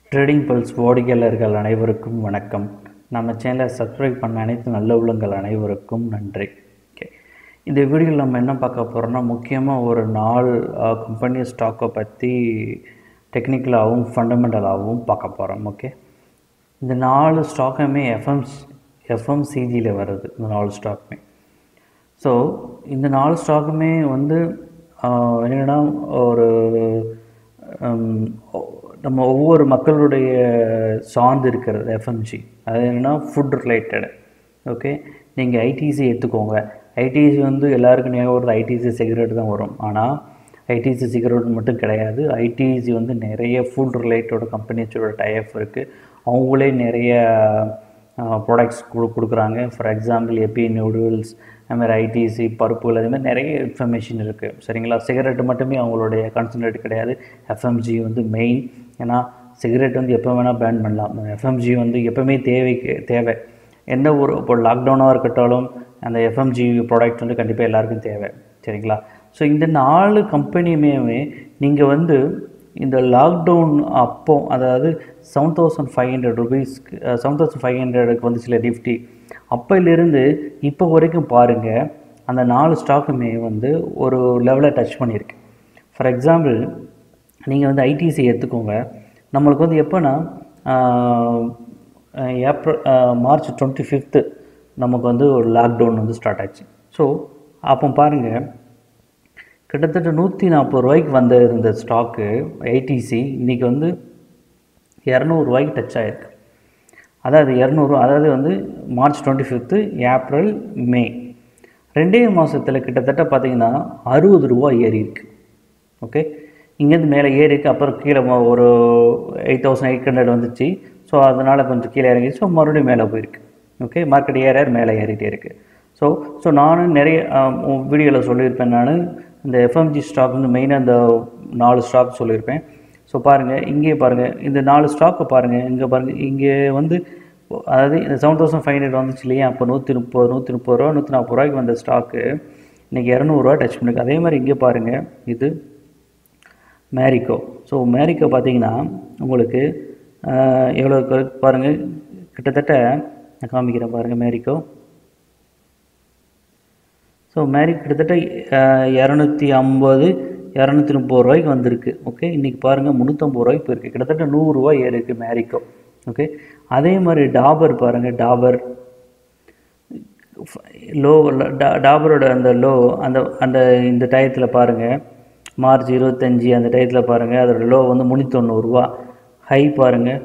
trading pulse வாடிக்கையாளர்கள் அனைவருக்கும் வணக்கம் நம்ம சேனலை சப்ஸ்கிரைப் பண்ண அனைத்து நல்ல உள்ளங்கள் அனைவருக்கும் நன்றி ஓகே இந்த வீடியோவில் நம்ம என்ன பார்க்க போகிறோம்னா முக்கியமாக ஒரு நாலு கம்பெனி ஸ்டாக்கை பற்றி டெக்னிக்கலாகவும் ஃபண்டமெண்டலாகவும் பார்க்க போகிறோம் ஓகே இந்த நாலு ஸ்டாக்குமே எஃப்எம்ஸ் எஃப்எம்சிஜியில் வருது இந்த நாலு ஸ்டாக்குமே ஸோ இந்த நாலு ஸ்டாக்குமே வந்து ஆஹ், என்னன்னா ஒரு ஹம், ஒ- நம்ம ஒவ்வொரு மக்களுடைய சார்ந்து இருக்கிறது எஃப்எம்ஜி அது என்னென்னா ஃபுட் ரிலேட்டடு ஓகே நீங்கள் ஐடிசி எடுத்துக்கோங்க ஐடிசி வந்து எல்லாருக்கும் ஞாபகம் வருது ஐடிசி சிகரெட் தான் வரும் ஆனால் ஐடிசி சிகரெட் மட்டும் கிடையாது ஐடிசி வந்து நிறைய ஃபுட் ரிலேட்டட் கம்பெனிஸோட டைப் இருக்குது அவங்களே நிறைய ப்ராடக்ட்ஸ் கொடு கொடுக்குறாங்க ஃபார் எக்ஸாம்பிள் எப்பி நூடுல்ஸ் அதுமாதிரி ஐடிசி பருப்புகள் அது மாதிரி நிறைய இன்ஃபர்மேஷன் இருக்குது சரிங்களா சிகரெட் மட்டுமே அவங்களுடைய கான்சன்ட்ரேட் கிடையாது எஃப்எம்ஜி வந்து மெயின் ஏன்னா சிகரெட் வந்து எப்போ வேணால் பேன் பண்ணலாம் எஃப்எம்ஜி வந்து எப்போவுமே தேவைக்கு தேவை எந்த ஒரு இப்போ லாக்டவுனாக இருக்கட்டாலும் அந்த எஃப்எம்ஜி ப்ராடக்ட் வந்து கண்டிப்பாக எல்லாருக்கும் தேவை சரிங்களா ஸோ இந்த நாலு கம்பெனியுமே நீங்கள் வந்து இந்த லாக்டவுன் அப்போ அதாவது செவன் தௌசண்ட் ஃபைவ் ஹண்ட்ரட் ருபீஸ்க்கு செவன் தௌசண்ட் ஃபைவ் ஹண்ட்ரடுக்கு வந்து சில நிஃப்டி அப்போலேருந்து இப்போ வரைக்கும் பாருங்கள் அந்த நாலு ஸ்டாக்குமே வந்து ஒரு லெவலை டச் பண்ணியிருக்கு ஃபார் எக்ஸாம்பிள் நீங்கள் வந்து ஐடிசி எடுத்துக்கோங்க நம்மளுக்கு வந்து எப்போனா ஏப்ரல் மார்ச் டுவெண்ட்டி ஃபிஃப்த்து நமக்கு வந்து ஒரு லாக்டவுன் வந்து ஸ்டார்ட் ஆச்சு ஸோ அப்போ பாருங்கள் கிட்டத்தட்ட நூற்றி நாற்பது ரூபாய்க்கு வந்த இருந்த ஸ்டாக்கு ஐடிசி இன்றைக்கி வந்து இரநூறுவாய்க்கு டச் ஆகிருக்கு அதாவது இரநூறு அதாவது வந்து March twenty fifth April May ரெண்டே மாதத்தில் கிட்டத்தட்ட பார்த்தீங்கன்னா அறுபது ரூபா ஏறி இருக்கு ஓகே இங்கேருந்து மேலே ஏறி இருக்கு அப்புறம் கீழே ம- ஒரு எயிட் தௌசண்ட் எயிட் ஹண்ட்ரட் வந்துச்சு ஸோ அதனால் கொஞ்சம் கீழே இறங்கி ஸோ மறுபடியும் மேலே போயிருக்கு ஓகே மார்க்கெட் ஏற ஏற மேலே ஏறிட்டே இருக்குது ஸோ ஸோ நானும் நிறைய வீடியோவில் சொல்லியிருப்பேன் நான் இந்த எஃப்எம்ஜி ஸ்டாக் வந்து மெயினாக இந்த நாலு ஸ்டாக் சொல்லியிருப்பேன் ஸோ பாருங்கள் இங்கே பாருங்கள் இந்த நாலு ஸ்டாக்கை பாருங்கள் இங்கே பாருங்கள் இங்கே வந்து அதாவது இந்த செவன் தௌசண்ட் ஃபைவ் ஹண்ட்ரட் வந்துச்சு இல்லையா அப்போ நூற்றி முப்பது நூற்றி முப்பது ரூபா நூற்றி நாற்பது ரூபாய்க்கு வந்த ஸ்டாக்கு இன்றைக்கி இரநூறுவா டச் பண்ணிருக்கு அதே மாதிரி இங்கே பாருங்கள் இது மேரிக்கோ ஸோ மேரிக்கோ பார்த்தீங்கன்னா உங்களுக்கு ஆஹ், எவ்வளோ இருக்கு பாருங்கள் கிட்டத்தட்ட நான் காமிக்கிறேன் பாருங்கள் மேரிக்கோ ஸோ மேரி கிட்டத்தட்ட இரநூத்தி ஐம்பது இரநூத்தி முப்பது ரூபாய்க்கு வந்திருக்கு ஓகே இன்றைக்கி பாருங்கள் முந்நூற்றம்பது ரூபாய்க்கு போயிருக்கு கிட்டத்தட்ட நூறுரூவா ஏறி இருக்கு மேரிக்கோ ஓகே அதே மாதிரி டாபர் பாருங்கள் டாபர் லோ டாபரோட அந்த லோ அந்த அந்த இந்த டயத்தில் பாருங்கள் மார்ச் இருபத்தஞ்சி அந்த டயத்தில் பாருங்கள் அதோட லோ வந்து முந்நூற்றொண்ணூறுரூவா ஹை பாருங்கள்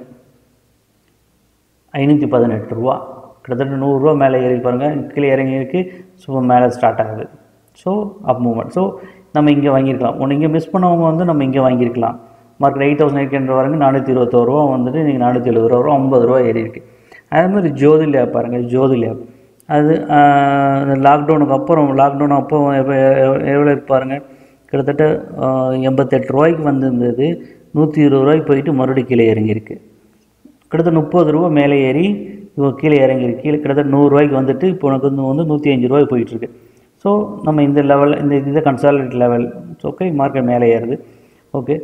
ஐநூற்றி பதினெட்டு ரூபா கிட்டத்தட்ட நூறுரூவா மேலே ஏறி பாருங்கள் கீழே இறங்கி இருக்கு ஸோ மேலே ஸ்டார்ட் ஆகுது ஸோ அப் மூமெண்ட் ஸோ நம்ம இங்கே வாங்கியிருக்கலாம் ஒன்று இங்கே மிஸ் பண்ணவங்க வந்து நம்ம இங்கே வாங்கியிருக்கலாம் market eight thousand eight hundred வரைக்கும் நானூற்றி இருபத்தோரு ரூபா வந்துட்டு நீங்கள் நானூற்றி எழுபது ரூபா வரும் ஐம்பது ரூபா ஏறி இருக்கு அதே மாதிரி ஜோதி லேப் பாருங்கள் ஜோதி லேப் அது ஆஹ், இந்த லாக்டவுனுக்கு அப்புறம் லாக்டவுன் அப்போ எப்போ எவ்வளோ இருக்கு பாருங்கள் கிட்டத்தட்ட ஆஹ், எண்பத்தெட்டு ரூபாய்க்கு வந்திருந்தது நூற்றி இருபது ரூபாய்க்கு போயிட்டு மறுபடியும் கீழே இறங்கியிருக்கு கிட்டத்தட்ட முப்பது ரூபா மேலே ஏறி இப்போ கீழே இறங்கிருக்கு கீழே கிட்டத்தட்ட நூறுரூவாய்க்கு வந்துட்டு இப்போ உனக்கு வந்து வந்து நூற்றி அஞ்சு ரூபாய் போயிட்டுருக்கு ஸோ நம்ம இந்த லெவல் இந்த இது கன்சாலிடேட் லெவல் ஓகே மார்க்கெட் மேலே ஏறுது ஓகே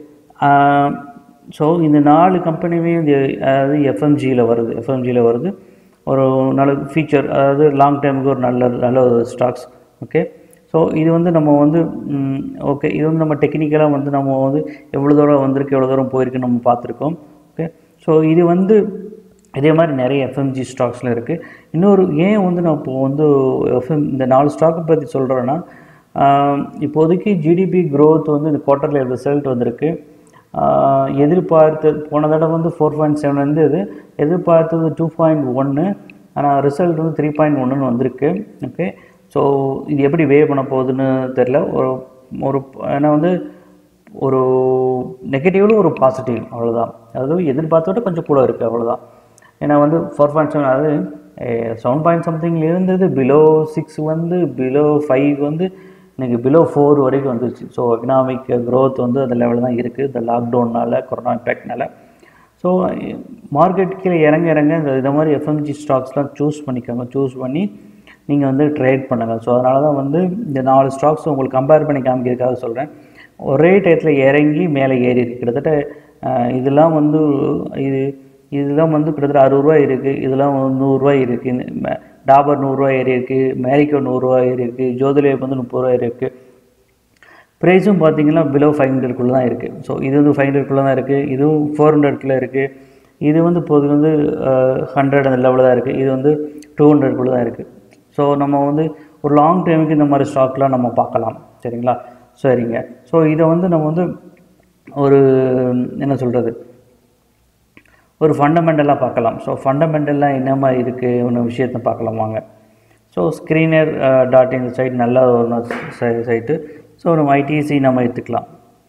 ஸோ இந்த நாலு கம்பெனியுமே இந்த அதாவது எஃப்எம்ஜியில் வருது எஃப்எம்ஜியில் வருது ஒரு நல்ல ஃபீச்சர் அதாவது லாங் டைமுக்கு ஒரு நல்ல நல்ல ஒரு ஸ்டாக்ஸ் ஓகே ஸோ இது வந்து நம்ம வந்து ஓகே இது வந்து நம்ம டெக்னிக்கலாக வந்து நம்ம வந்து எவ்வளோ தூரம் வந்திருக்கு எவ்வளோ தூரம் போயிருக்கு நம்ம பார்த்துருக்கோம் ஓகே ஸோ இது வந்து இதே மாதிரி நிறைய எஃப்எம்ஜி ஸ்டாக்ஸில் இருக்குது இன்னொரு ஏன் வந்து நான் இப்போ வந்து எஃப்எம் இந்த நாலு ஸ்டாக்கை பற்றி சொல்கிறேன்னா இப்போதைக்கு ஜிடிபி growth வந்து இந்த குவார்ட்டர்லி ரிசல்ட் வந்திருக்கு ஆஹ் எதிர்பார்த்து போன தடவை வந்து ஃபோர் பாயிண்ட் செவன் இருந்தது எதிர்பார்த்தது டூ பாயிண்ட் ஒன்று ஆனால் ரிசல்ட் வந்து த்ரீ பாயிண்ட் ஒன்றுன்னு வந்திருக்கு ஓகே ஸோ இது எப்படி வே பண்ண போகுதுன்னு தெரில ஒரு ஒரு ஏன்னா வந்து ஒரு நெகட்டிவ்ல ஒரு பாசிட்டிவ் அவ்வளோதான் அதாவது எதிர்பார்த்தோட கொஞ்சம் கூட இருக்குது அவ்வளோதான் ஏன்னா வந்து ஃபோர் பாயிண்ட் செவன் அதாவது செவன் பாயிண்ட் சம்திங் இருந்தது பிலோ சிக்ஸ் வந்து பிலோ ஃபைவ் வந்து இன்னைக்கு பிலோ ஃபோர் வரைக்கும் வந்துருச்சு ஸோ எக்கனாமிக் growth வந்து அந்த லெவலில் தான் இருக்குது இந்த லாக்டவுன்னால கொரோனா இம்பேக்ட்னால ஸோ மார்க்கெட் கீழே இறங்க இறங்க இந்த இந்த மாதிரி எஃப்எம்ஜி ஸ்டாக்ஸ்லாம் சூஸ் பண்ணிக்கோங்க சூஸ் பண்ணி நீங்கள் வந்து ட்ரேட் பண்ணுங்கள் ஸோ அதனால தான் வந்து இந்த நாலு ஸ்டாக்ஸ் உங்களுக்கு கம்பேர் பண்ணி காமிக்கிறதுக்காக சொல்கிறேன் ஒரே டயத்தில் இறங்கி மேலே ஏறி இருக்கு கிட்டத்தட்ட இதெல்லாம் வந்து இது இதெல்லாம் வந்து கிட்டத்தட்ட அறுபது ரூபாய் இருக்குது இதெல்லாம் வந்து நூறுரூவா இருக்குது டாபர் நூறுரூவா ஏறி இருக்குது மேரிக்கோ நூறுரூவா ஏறி இருக்குது ஜோதிலேப் வந்து முப்பது ரூபா ஏறி இருக்குது ப்ரைஸும் பார்த்தீங்கன்னா பிலோ ஃபைவ் ஹண்ட்ரட்குள்ளே தான் இருக்குது ஸோ இது வந்து ஃபைவ் ஹண்ட்ரட்குள்ளே தான் இருக்குது இதுவும் ஃபோர் ஹண்ட்ரட்குள்ளே இருக்குது இது வந்து இப்போது வந்து ஹண்ட்ரட் அந்த லெவலில் தான் இருக்குது இது வந்து டூ ஹண்ட்ரட்குள்ளே தான் இருக்குது ஸோ நம்ம வந்து ஒரு லாங் டைமுக்கு இந்த மாதிரி ஸ்டாக்லாம் நம்ம பார்க்கலாம் சரிங்களா சரிங்க ஸோ இதை வந்து நம்ம வந்து ஒரு என்ன சொல்கிறது ஒரு ஃபண்டமெண்டலாக பார்க்கலாம் ஸோ ஃபண்டமெண்டலாக என்னமா இருக்குது ஒன்று விஷயத்தை பார்க்கலாம் வாங்க so screener dot in site நல்ல ஒரு சைட்டு ஸோ நம்ம ஐடிசி நம்ம எடுத்துக்கலாம்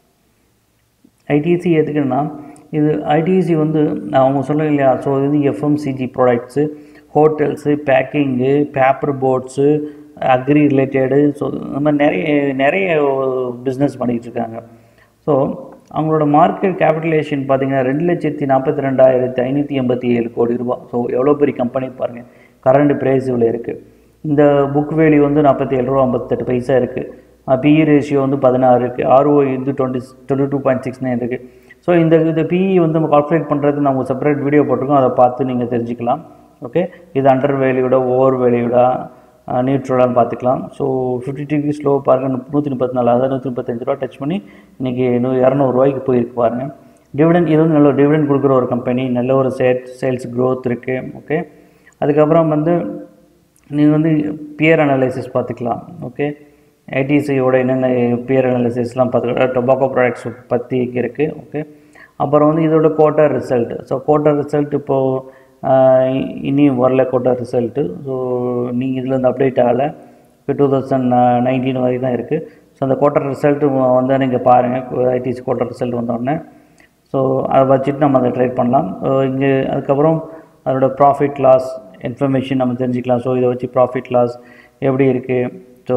ஐடிசி எதுக்குன்னா இது ஐடிசி வந்து அவங்க சொல்லுங்க இல்லையா ஸோ இது வந்து FMCG products hotels packing paper boards agri related so இந்த மாதிரி நிறைய நிறைய பிஸ்னஸ் பண்ணிகிட்டு இருக்காங்க ஸோ அவங்களோட மார்க்கெட் கேபிட்டலேஷன் பார்த்தீங்கன்னா ரெண்டு லட்சத்தி நாற்பத்தி ரெண்டாயிரத்தி ஐநூற்றி எண்பத்தி ஏழு கோடி ரூபாய் ஸோ எவ்வளோ பெரிய கம்பெனி பாருங்கள் கரண்ட் ப்ரைஸ் இவ்வளோ இருக்குது இந்த புக் வேல்யூ வந்து நாற்பத்தி ஏழு ரூபா ஐம்பத்தெட்டு பைசா இருக்குது பிஇ ரேஷியோ வந்து பதினாறு இருக்குது ஆர்ஓ வந்து twenty twenty two point six nine இருக்குது ஸோ இந்த இந்த பிஇ வந்து நம்ம கால்குலேட் பண்ணுறதுக்கு நம்ம செப்பரேட் வீடியோ போட்டிருக்கோம் அதை பார்த்து நீங்கள் தெரிஞ்சுக்கலாம் ஓகே இது அண்டர் வேல்யூட ஓவர் வேல்யூடா நியூட்ரலான்னு பார்த்துக்கலாம் ஸோ ஃபிஃப்டி டிகிரி ஸ்லோ பாருங்கள் நூற்றி முப்பத்தி நாலு அதாவது நூற்றி முப்பத்தஞ்சு ரூபா டச் பண்ணி இன்றைக்கி நூ இரநூறுவாய்க்கு போயிருக்கு பாருங்கள் டிவிடெண்ட் இது வந்து நல்ல டிவிடெண்ட் கொடுக்குற ஒரு கம்பெனி நல்ல ஒரு சேல் சேல்ஸ் க்ரோத் இருக்குது ஓகே அதுக்கப்புறம் வந்து நீங்கள் வந்து பியர் அனாலிசிஸ் பார்த்துக்கலாம் ஓகே ஐடிசியோட என்னென்ன பியர் அனாலிசிஸ்லாம் பார்த்துக்கலாம் டொபாக்கோ ப்ராடக்ட்ஸ் பற்றி இருக்குது ஓகே அப்புறம் வந்து இதோட quarter result so quarter result இப்போது இனியும் வரல கோட்டர் ரிசல்ட்டு ஸோ நீங்கள் இதில் வந்து அப்டேட் ஆகலை இப்போ டூ தௌசண்ட் நைன்டீன் வரைக்கும் தான் இருக்குது ஸோ அந்த கோட்டர் ரிசல்ட்டு வந்து நீங்கள் பாருங்கள் ஐடிசி கோட்டர் ரிசல்ட் வந்தோடனே ஸோ அதை வச்சுட்டு நம்ம அதை ட்ரேட் பண்ணலாம் இங்கே அதுக்கப்புறம் அதோட ப்ராஃபிட் லாஸ் இன்ஃபர்மேஷன் நம்ம தெரிஞ்சுக்கலாம் ஸோ இதை வச்சு ப்ராஃபிட் லாஸ் எப்படி இருக்குது ஸோ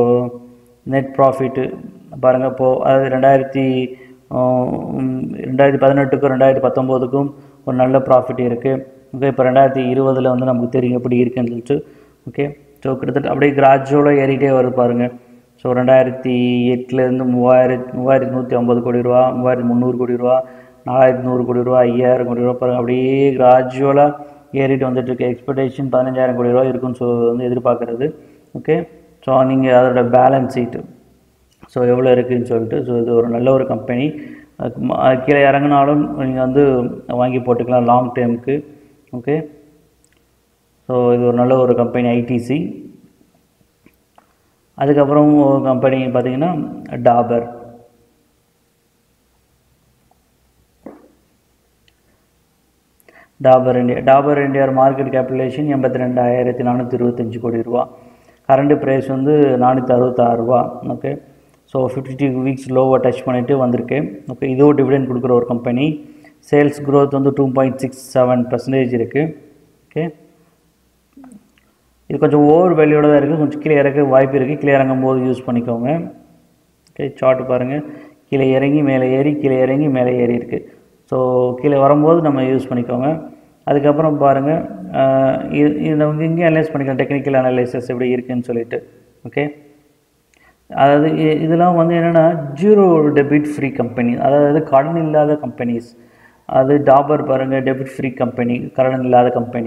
நெட் ப்ராஃபிட்டு பாருங்கள் இப்போது அது ரெண்டாயிரத்தி ரெண்டாயிரத்தி பதினெட்டுக்கும் ரெண்டாயிரத்தி பத்தொம்போதுக்கும் ஒரு நல்ல ப்ராஃபிட் இருக்குது ஓகே இப்போ ரெண்டாயிரத்தி இருபதில் வந்து நமக்கு தெரியும் எப்படி இருக்குன்னு சொல்லிட்டு ஓகே ஸோ கிட்டத்தட்ட அப்படியே கிராஜுவலாக ஏறிட்டே வருது பாருங்கள் ஸோ ரெண்டாயிரத்தி எட்டுலேருந்து மூவாயிரத்தி மூவாயிரத்தி நூற்றி ஐம்பது கோடி ரூபா மூவாயிரத்தி முந்நூறு கோடி ரூபா நாலாயிரத்தி நூறு கோடி ரூபா ஐயாயிரம் கோடி ரூபா பாருங்கள் அப்படியே கிராஜுவலாக ஏறிட்டு வந்துட்டுருக்கு எக்ஸ்பெக்டேஷன் பதினஞ்சாயிரம் கோடி ரூபா இருக்குன்னு சொ வந்து எதிர்பார்க்குறது ஓகே ஸோ நீங்கள் அதோட பேலன்ஸ் ஷீட்டு ஸோ எவ்வளோ இருக்குதுன்னு சொல்லிட்டு ஸோ இது ஒரு நல்ல ஒரு கம்பெனி கீழே இறங்கினாலும் நீங்கள் வந்து வாங்கி போட்டுக்கலாம் லாங் டேர்முக்கு ஓகே ஸோ இது ஒரு நல்ல ஒரு கம்பெனி ஐடிசி அதுக்கப்புறம் ஒரு கம்பெனி பார்த்தீங்கன்னா Dabur Dabur India Dabur India market capitalization எண்பத்தி ரெண்டாயிரத்தி நானூற்றி இருபத்தஞ்சி கோடி ரூபா கரண்ட் ப்ரைஸ் வந்து நானூற்றி அறுபத்தாறு ரூபா okay so fifty two weeks லோவாக டச் பண்ணிவிட்டு வந்திருக்கு ஓகே இதோ டிவிடெண்ட் கொடுக்குற ஒரு கம்பெனி சேல்ஸ் க்ரோத் வந்து two point six seven percentage இருக்குது ஓகே இது கொஞ்சம் ஓவர் வேல்யூட தான் இருக்குது கொஞ்சம் கீழே இறக்க வாய்ப்பு இருக்குது கீழே இறங்கும் போது யூஸ் பண்ணிக்கோங்க ஓகே சார்ட் பாருங்கள் கீழே இறங்கி மேலே ஏறி கீழே இறங்கி மேலே ஏறி இருக்குது ஸோ கீழே வரும்போது நம்ம யூஸ் பண்ணிக்கோங்க அதுக்கப்புறம் பாருங்கள் இது இது நமக்கு இங்கே அனலைஸ் பண்ணிக்கலாம் டெக்னிக்கல் அனலைசஸ் எப்படி இருக்குன்னு சொல்லிட்டு ஓகே அதாவது இதெல்லாம் வந்து என்னென்னா ஜீரோ டெபிட் ஃப்ரீ கம்பெனி அதாவது கடன் இல்லாத கம்பெனிஸ் அது டாபர் பாருங்கள் டெபிட் ஃப்ரீ கம்பெனி கடன் இல்லாத கம்பெனி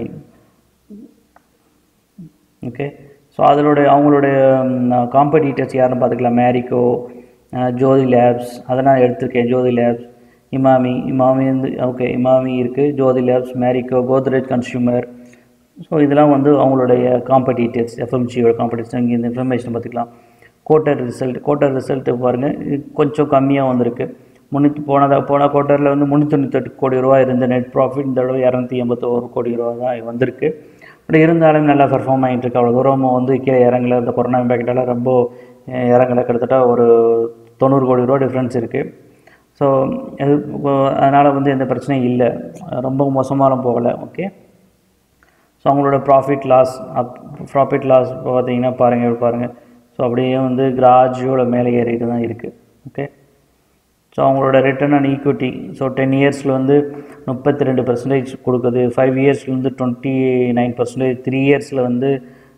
ஓகே ஸோ அதனுடைய அவங்களுடைய காம்படிட்டர்ஸ் யாருன்னு பார்த்துக்கலாம் மேரிக்கோ ஜோதி லேப்ஸ் அதை நான் எடுத்திருக்கேன் ஜோதி லேப்ஸ் இமாமி இமாமி வந்து ஓகே இமாமி இருக்குது Jyothy labs Marico Godrej consumer so இதெல்லாம் வந்து அவங்களுடைய காம்படிட்டர்ஸ் எஃப்எம்சியோட காம்படிட்டர்ஸ் இங்கே இந்த இன்ஃபர்மேஷன் பார்த்துக்கலாம் கோட்டர் ரிசல்ட் கோட்டர் ரிசல்ட்டு பாருங்கள் இது கொஞ்சம் கம்மியாக வந்திருக்கு முந்நூற்றி போனதாக போன குவார்ட்டரில் வந்து முந்நூற்றி தொண்ணூத்தெட்டு கோடி ரூபா இருந்த நெட் ப்ராஃபிட் இந்த தடவை இரநூத்தி எண்பத்தோரு கோடி ரூபா தான் வந்திருக்கு பட் இருந்தாலும் நல்லா பெர்ஃபார்ம் ஆகிட்டு இருக்கு அவ்வளோ தூரம் வந்து கீழே இறங்கல இந்த கொரோனா இம்பேக்டால் ரொம்ப இறங்கல கிட்டத்தட்ட ஒரு தொண்ணூறு கோடி ரூபா டிஃப்ரென்ஸ் இருக்குது ஸோ அது அதனால் வந்து எந்த பிரச்சனையும் இல்லை ரொம்ப மோசமாலும் போகலை ஓகே ஸோ அவங்களோட profit loss up profit loss பார்த்தீங்கன்னா பாருங்கள் பாருங்கள் ஸோ அப்படியே வந்து கிராஜுவல மேலே ஏறிட்டு தான் இருக்குது ஓகே ஸோ அவங்களோட return on equity so ten இயர்ஸில் வந்து முப்பத்தி ரெண்டு பர்சன்டேஜ் கொடுக்குது ஃபைவ் இயர்ஸில் வந்து டுவெண்ட்டி நைன் பர்சன்டேஜ் த்ரீ இயர்ஸில் வந்து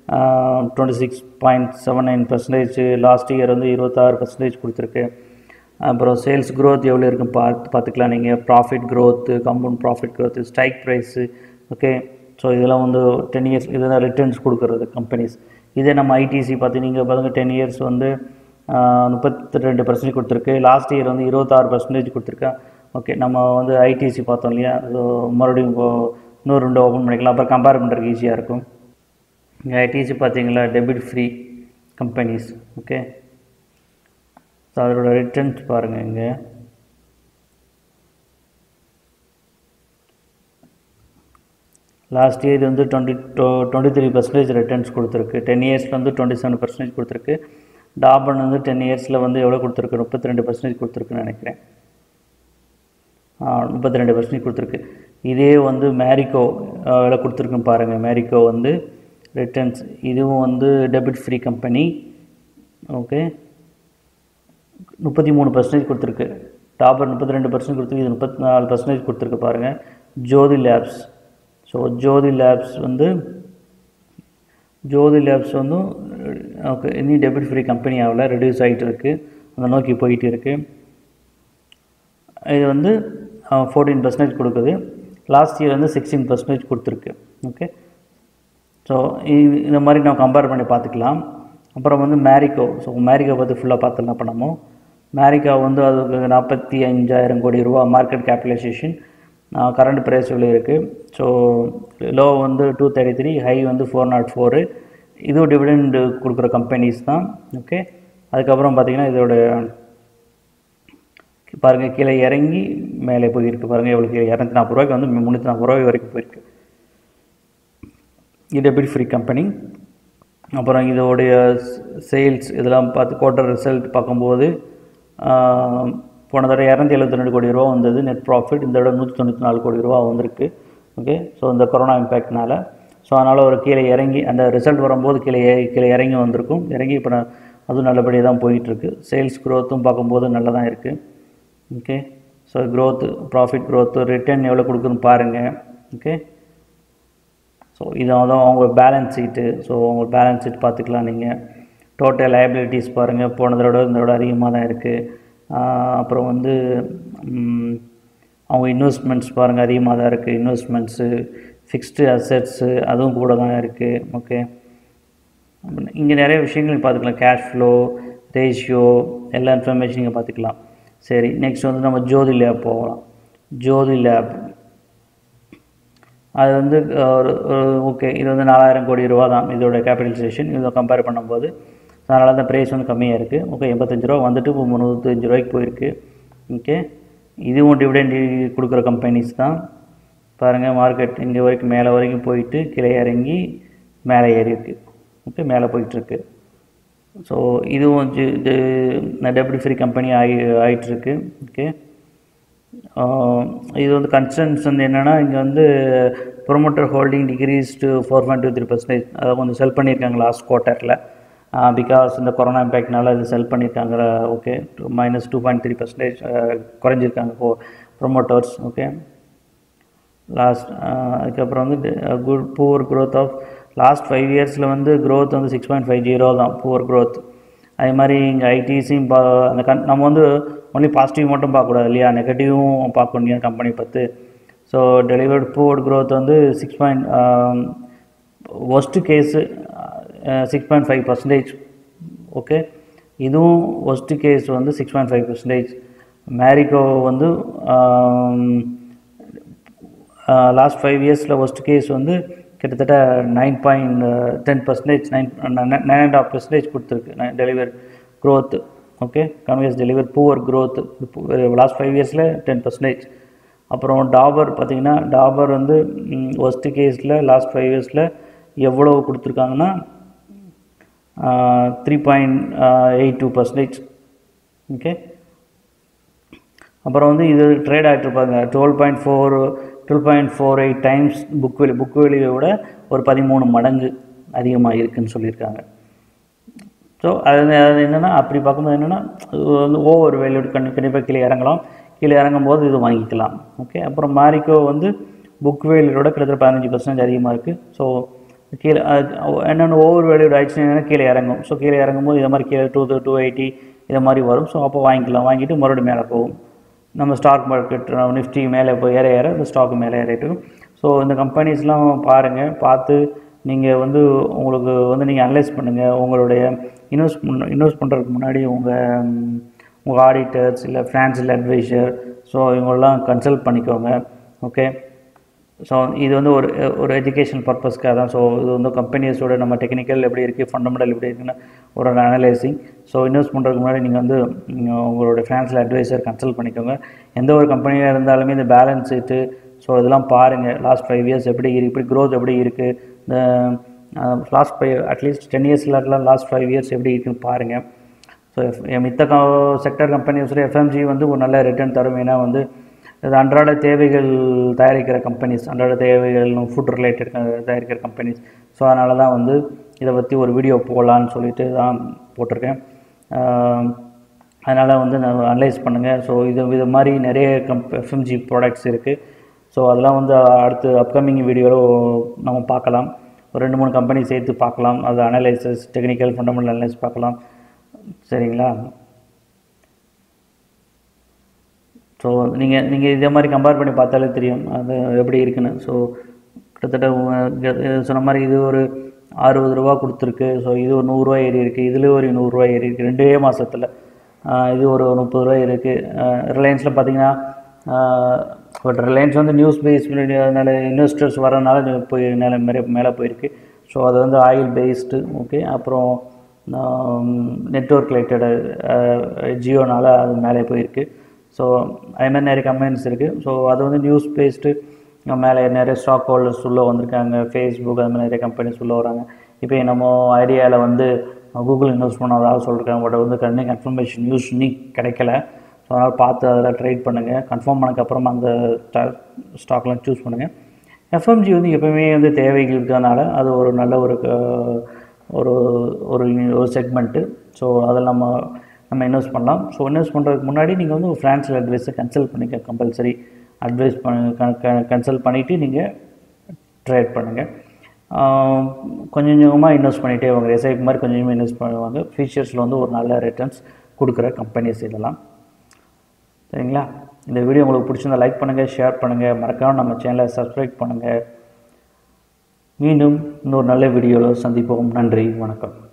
twenty six point seven nine percentage last year வந்து இருபத்தாறு பர்சன்டேஜ் கொடுத்துருக்கு அப்புறம் சேல்ஸ் growth எவ்வளோ இருக்குன்னு பார்த்து பார்த்துக்கலாம் நீங்கள் profit growth compound profit growth strike price okay so இதெல்லாம் வந்து டென் இயர்ஸ் இதெல்லாம் ரிட்டர்ன்ஸ் கொடுக்குறது கம்பெனிஸ் இதே நம்ம ஐடிசி பார்த்து நீங்கள் பாருங்கள் டென் இயர்ஸ் வந்து முப்பத்தி ரெண்டு பர்சன்டேஜ் கொடுத்துருக்கு லாஸ்ட் இயர் வந்து இருபத்தாறு பர்சன்டேஜ் கொடுத்துருக்கேன் ஓகே நம்ம வந்து ஐடிசி பார்த்தோம் இல்லையா ஸோ மறுபடியும் இப்போ இன்னொரு ரெண்டு ஓப்பன் பண்ணிக்கலாம் அப்புறம் கம்பேர் பண்ணுறதுக்கு ஈஸியாக இருக்கும் இங்கே ஐடிசி பார்த்தீங்களா டெபிட் ஃப்ரீ கம்பெனிஸ் ஓகே ஸோ அதோட ரிட்டர்ன்ஸ் பாருங்கள் இங்கே லாஸ்ட் இயர் வந்து twenty twenty three percentage returns கொடுத்துருக்கு டென் இயர்ஸில் வந்து டுவெண்ட்டி செவன் பர்சன்டேஜ் கொடுத்துருக்கு டாபன் வந்து டென் இயர்ஸில் வந்து எவ்வளோ கொடுத்துருக்கு முப்பத்தி ரெண்டு பர்சன்டேஜ் கொடுத்துருக்குன்னு நினைக்கிறேன் முப்பத்தி ரெண்டு பர்சன்டேஜ் கொடுத்துருக்கு இதே வந்து மேரிக்கோ எவ்வளோ கொடுத்துருக்குன்னு பாருங்கள் மேரிக்கோ வந்து ரிட்டர்ன்ஸ் இதுவும் வந்து டெபிட் ஃப்ரீ கம்பெனி ஓகே முப்பத்தி மூணு பர்சன்டேஜ் கொடுத்துருக்கு டாபர் முப்பத்தி ரெண்டு பர்சன்ட் கொடுத்துருக்கு இது முப்பத்தி நாலு பர்சன்டேஜ் கொடுத்துருக்கு பாருங்கள் Jyothy labs so Jyothy labs வந்து ஜோதி லேப்ஸ் வந்து ஓகே இனி டெபிட் ஃப்ரீ கம்பெனி ஆகல ரெடியூஸ் ஆகிட்டு இருக்குது அந்த நோக்கி போயிட்டு இருக்குது இது வந்து ஃபோர்டீன் பர்சன்டேஜ் கொடுக்குது லாஸ்ட் இயர் வந்து சிக்ஸ்டீன் பர்சன்டேஜ் கொடுத்துருக்கு ஓகே ஸோ இந்த மாதிரி நம்ம கம்பேர் பண்ணி பார்த்துக்கலாம் அப்புறம் வந்து மேரிகோ ஸோ மேரிகோ பற்றி ஃபுல்லாக பார்த்துலாம் இப்போ நம்ம மேரிகோ வந்து அதுக்கு நாற்பத்தி அஞ்சாயிரம் கோடி ரூபா மார்க்கெட் கேபிடலைசேஷன் கரண்ட் ப்ரைஸ் இவ்வளோ இருக்குது ஸோ லோ வந்து டூ தேர்ட்டி த்ரீ ஹை வந்து ஃபோர் நாட் ஃபோரு இதுவும் டிவிடெண்ட் கொடுக்குற கம்பெனிஸ் தான் ஓகே அதுக்கப்புறம் பார்த்திங்கன்னா இதோட பாருங்கள் கீழே இறங்கி மேலே போயிருக்கு பாருங்கள் எவ்வளோ கீழே இரநூத்தி நாற்பது ரூபாய்க்கு வந்து முந்நூற்றி நாற்பது ரூபாய் வரைக்கும் போயிருக்கு இது டெபிட் ஃப்ரீ கம்பெனி அப்புறம் இதோடைய சேல்ஸ் இதெல்லாம் பார்த்து குவார்ட்டர் ரிசல்ட் பார்க்கும்போது போன தடவை இரநூத்தி எழுபத்தி ரெண்டு கோடி ரூபா வந்தது நெட் ப்ராஃபிட் இந்த தடவை நூற்றி தொண்ணூற்றி நாலு கோடி ரூபா வந்திருக்கு ஓகே ஸோ இந்த கொரோனா இம்பேக்ட்னால ஸோ அதனால் ஒரு கீழே இறங்கி அந்த ரிசல்ட் வரும்போது கீழே கீழே இறங்கி வந்திருக்கும் இறங்கி இப்போ அதுவும் நல்லபடியாக தான் போயிட்டுருக்கு சேல்ஸ் க்ரோத்தும் பார்க்கும்போது நல்லா தான் இருக்குது okay so growth profit growth return எவ்வளோ கொடுக்குன்னு பாருங்கள் ஓகே ஸோ இது தான் அவங்க பேலன்ஸ் ஷீட்டு ஸோ அவங்க பேலன்ஸ் ஷீட் பார்த்துக்கலாம் நீங்கள் டோட்டல் லைபிலிட்டிஸ் பாருங்கள் போன தடவை இந்த விட அதிகமாக தான் இருக்குது அப்புறம் வந்து அவங்க இன்வெஸ்ட்மெண்ட்ஸ் பாருங்கள் அதிகமாக தான் இருக்குது இன்வெஸ்ட்மெண்ட்ஸு ஃபிக்ஸ்டு அசட்ஸு அதுவும் கூட தான் இருக்குது ஓகே இங்கே நிறைய விஷயங்கள் பார்த்துக்கலாம் கேஷ் ஃப்ளோ ரேஷியோ எல்லா இன்ஃபர்மேஷன் இங்கே பார்த்துக்கலாம் சரி நெக்ஸ்ட் வந்து நம்ம ஜோதி லேப் போகலாம் ஜோதி லேப் அது வந்து ஒரு ஓகே இது வந்து நாலாயிரம் கோடி ரூபா தான் இதோட கேபிட்டலைசேஷன் இதை கம்பேர் பண்ணும்போது அதனால தான் ப்ரைஸ் வந்து கம்மியாக இருக்குது ஓகே எண்பத்தஞ்சு ரூபா வந்துட்டு இப்போ முந்நூற்றஞ்சு ரூபாய்க்கு போயிருக்கு ஓகே இதுவும் டிவிடெண்ட் கொடுக்குற கம்பெனிஸ் தான் பாருங்கள் மார்க்கெட் இங்கே வரைக்கும் மேலே வரைக்கும் போயிட்டு கீழே இறங்கி மேலே ஏறி இருக்கு ஓகே மேலே போயிட்டுருக்கு ஸோ இதுவும் இது டெபிட் ஃப்ரீ கம்பெனி ஆகி ஆகிட்டுருக்கு ஓகே இது வந்து கன்சர்ன்ஸ் வந்து என்னென்னா இங்கே வந்து promoter holding decrease to four point two three percentage அதை கொஞ்சம் செல் பண்ணியிருக்காங்க லாஸ்ட் குவார்ட்டரில் பிகாஸ் இந்த கொரோனா இம்பேக்ட்னால இது செல் பண்ணியிருக்காங்க okay minus two point three percentage குறைஞ்சிருக்காங்க கோ ப்ரொமோட்டர்ஸ் ஓகே லாஸ்ட் அதுக்கப்புறம் வந்து good poor growth of last five இயர்ஸில் வந்து க்ரோத் வந்து சிக்ஸ் பாயிண்ட் ஃபைவ் ஜீரோ தான் புவர் க்ரோத் அதே மாதிரி இங்கே ஐடிசியும் பா அந்த கன் நம்ம வந்து ஒன்லி பாசிட்டிவ் மட்டும் பார்க்கக்கூடாது இல்லையா நெகட்டிவும் பார்க்க முடியாது கம்பெனி பார்த்து ஸோ டெலிவர்ட் புவர் க்ரோத் வந்து six point worst case six point five percentage okay இதுவும் ஒஸ்ட்டு கேஸ் வந்து six point five percentage Marico வந்து லாஸ்ட் ஃபைவ் இயர்ஸில் ஒஸ்ட் கேஸ் வந்து கிட்டத்தட்ட nine point ten percentage nine nine and half percentage கொடுத்துருக்கு deliver growth okay கன்வியஸ் deliver poor growth last five இயர்ஸில் ten percentage அப்புறம் டாபர் பார்த்திங்கன்னா டாபர் வந்து ஒஸ்ட்டு கேஸில் லாஸ்ட் ஃபைவ் இயர்ஸில் எவ்வளோ கொடுத்துருக்காங்கன்னா three point eight two percentage okay அப்புறம் வந்து இது ட்ரேட் ஆகிட்டுருப்பாங்க twelve point four twelve point four eight times book வெளி புக் வெளியை விட ஒரு பதிமூணு மடங்கு அதிகமாக இருக்குதுன்னு சொல்லியிருக்காங்க ஸோ அது அது என்னென்னா அப்படி பார்க்கும்போது என்னென்னா வந்து ஓவர் வேல்யூ கண்டி கண்டிப்பாக கீழே இறங்கலாம் கீழே இறங்கும் போது இது வாங்கிக்கலாம் ஓகே அப்புறம் மாரிக்கோ வந்து புக் வேல்யூட கிட்டத்தட்ட பதினஞ்சு பர்சன்டேஜ் அதிகமாக இருக்குது ஸோ கீழே என்னென்ன ஓவர் வேல்யூட் ஆயிடுச்சுன்னா கீழே இறங்கும் ஸோ கீழே இறங்கும் போது இதை மாதிரி கீழே டூ டூ எயிட்டி இதை மாதிரி வரும் ஸோ அப்போ வாங்கிக்கலாம் வாங்கிட்டு மறுபடியும் மேலே போகும் நம்ம ஸ்டாக் மார்க்கெட் நிஃப்டி மேலே போய் ஏற ஏற இந்த ஸ்டாக் மேலே ஏறிட்டு இருக்கும் ஸோ இந்த கம்பெனிஸ்லாம் பாருங்கள் பார்த்து நீங்கள் வந்து உங்களுக்கு வந்து நீங்கள் அனலைஸ் பண்ணுங்கள் உங்களுடைய இன்வெஸ்ட் பண்ண இன்வெஸ்ட் பண்ணுறதுக்கு முன்னாடி உங்கள் உங்கள் ஆடிட்டர்ஸ் இல்லை ஃபினான்ஷியல் அட்வைசர் ஸோ இவங்களெலாம் கன்சல்ட் பண்ணிக்கோங்க ஓகே ஸோ இது வந்து ஒரு ஒரு எஜுகேஷன் பர்பஸ்க்காக தான் ஸோ இது வந்து கம்பெனிஸோட நம்ம டெக்னிக்கல் எப்படி இருக்குது ஃபண்டமெண்டல் எப்படி இருக்குன்னு ஒரு அனலைசிங் ஸோ இன்வெஸ்ட் பண்ணுறதுக்கு முன்னாடி நீங்கள் வந்து ம், உங்களோட ஃபினான்ஷியல் அட்வைசர் கன்சல்ட் பண்ணிக்கோங்க எந்த ஒரு கம்பெனியாக இருந்தாலுமே இந்த பேலன்ஸ் ஷீட்டு ஸோ இதெல்லாம் பாருங்கள் லாஸ்ட் ஃபைவ் இயர்ஸ் எப்படி இருக்கு இப்படி க்ரோத் எப்படி இருக்குது இந்த last five at least ten years இல்லாட்டலாம் லாஸ்ட் ஃபைவ் இயர்ஸ் எப்படி இருக்குன்னு பாருங்கள் ஸோ மித்த செக்டர் கம்பெனிஸில் எஃப்எம்ஜி வந்து ஒரு நல்ல ரிட்டர்ன் தரும் ஏன்னா வந்து இது அன்றாட தேவைகள் தயாரிக்கிற கம்பெனிஸ் அன்றாட தேவைகள் ஃபுட் ரிலேட்டட் தயாரிக்கிற கம்பெனிஸ் ஸோ அதனால தான் வந்து இதை பற்றி ஒரு வீடியோ போடலான்னு சொல்லிட்டு தான் போட்டிருக்கேன் அதனால் வந்து நான் அனலைஸ் பண்ணுங்கள் ஸோ இது இது மாதிரி நிறைய கம்ப் எஃப்எம்ஜி ப்ராடக்ட்ஸ் இருக்குது ஸோ அதெல்லாம் வந்து அடுத்து அப்கமிங் வீடியோவில் நம்ம பார்க்கலாம் ஒரு ரெண்டு மூணு கம்பெனி சேர்த்து பார்க்கலாம் அது அனலைசஸ் டெக்னிக்கல் ஃபண்டமெண்டல் அனலைஸ் பார்க்கலாம் சரிங்களா ஸோ நீங்கள் நீங்கள் இதே மாதிரி கம்பேர் பண்ணி பார்த்தாலே தெரியும் அது எப்படி இருக்குன்னு ஸோ கிட்டத்தட்ட உ- இங்க சொன்ன மாதிரி இது ஒரு அறுபது ரூபா கொடுத்துருக்கு ஸோ இது ஒரு நூறுரூவா ஏறி இருக்குது இதில் ஒரு நூறுரூவா ஏறி இருக்குது ரெண்டே மாதத்தில் இது ஒரு முப்பது ரூபா இருக்குது ரிலையன்ஸில் பார்த்தீங்கன்னா பட் ரிலையன்ஸ் வந்து நியூஸ் பேஸ் அதனால இன்வெஸ்டர்ஸ் வரனால இது போய் மேலே மேலே மேலே போயிருக்கு ஸோ அது வந்து ஆயில் பேஸ்டு ஓகே அப்புறம் நெட்ஒர்க் ரிலேட்டடு ஜியோனால அது மேலே போயிருக்கு ஸோ அதே மாதிரி நிறைய கம்பெனிஸ் இருக்குது ஸோ அது வந்து நியூஸ் பேஸ்டு மேலே நிறைய ஸ்டாக் ஹோல்டர்ஸ் உள்ளே வந்திருக்காங்க ஃபேஸ்புக் அது மாதிரி நிறைய கம்பெனிஸ் உள்ளே வராங்க இப்போ நம்ம ஐடியாவில் வந்து கூகுள் இன்வெஸ்ட் பண்ணதாக சொல்லியிருக்காங்க பட் வந்து கண்ணி கன்ஃபர்மேஷன் நியூஸ் இன்னி கிடைக்கல ஸோ அதனால் பார்த்து அதில் ட்ரேட் பண்ணுங்கள் கன்ஃபார்ம் பண்ணக்கப்புறமா அந்த ஸ்டாக்லாம் சூஸ் பண்ணுங்கள் எஃப்எம்ஜி வந்து எப்பவுமே வந்து தேவைகள் இருக்கிறதுனால அது ஒரு நல்ல ஒரு க- ஒரு ஒரு ஒரு செக்மெண்ட்டு ஸோ அதில் நம்ம நம்ம இன்வெஸ்ட் பண்ணலாம் ஸோ இன்வெஸ்ட் பண்ணுறதுக்கு முன்னாடி நீங்கள் வந்து ஒரு ஃபினான்ஷியல் அட்வைஸை கன்சல்ட் பண்ணிக்க கம்பல்சரி அட்வைஸ் பண்ண கன்சல்ட் பண்ணிவிட்டு நீங்கள் ட்ரேட் பண்ணுங்கள் கொஞ்சம் கொஞ்சமாக இன்வெஸ்ட் பண்ணிகிட்டே வாங்க எஸ்ஐபி மாதிரி கொஞ்சம் கொஞ்சமாக இன்வெஸ்ட் பண்ணுவாங்க ஃபியூச்சர்ஸில் வந்து ஒரு நல்ல ரிட்டர்ன்ஸ் கொடுக்குற கம்பெனிஸ் இதெல்லாம் சரிங்களா இந்த வீடியோ உங்களுக்கு பிடிச்சிருந்தா லைக் பண்ணுங்கள் ஷேர் பண்ணுங்கள் மறக்காம நம்ம சேனலை சப்ஸ்கிரைப் பண்ணுங்கள் மீண்டும் இன்னொரு நல்ல வீடியோவில் சந்திப்போம் நன்றி வணக்கம்